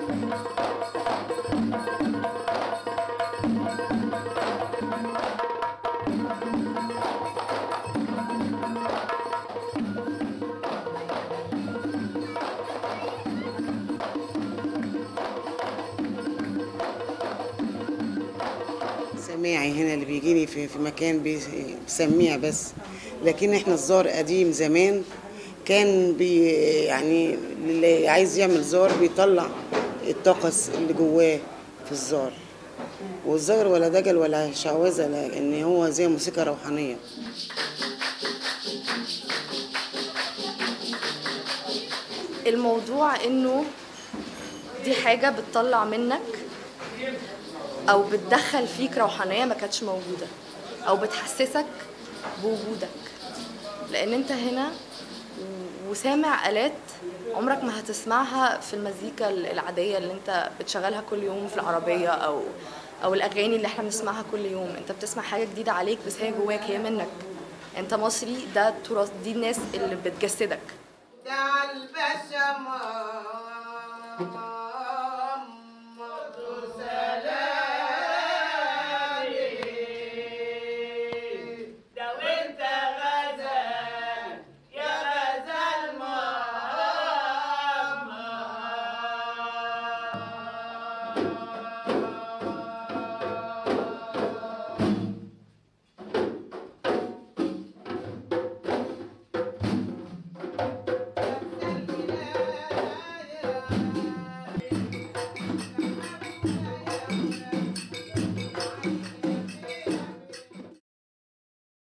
سماعي هنا اللي بيجيني في في مكان بي- بسميع بس لكن احنا الزار قديم زمان كان بي يعني اللي عايز يعمل زار بيطلع الطاقة اللي جواه في الزار والزار ولا دجل ولا شعوذة لأن هو زي موسيقى روحانية الموضوع انه دي حاجة بتطلع منك او بتدخل فيك روحانية ما كانتش موجودة او بتحسسك بوجودك لان انت هنا و- وسامع آلات عمرك ما هتسمعها في المزيكا العادية اللي انت بتشغلها كل يوم في العربية او او الاغاني اللي احنا بنسمعها كل يوم انت بتسمع حاجة جديدة عليك بس هي جواك هي منك انت مصري ده تراث دي الناس اللي بتجسدك تعال بسمة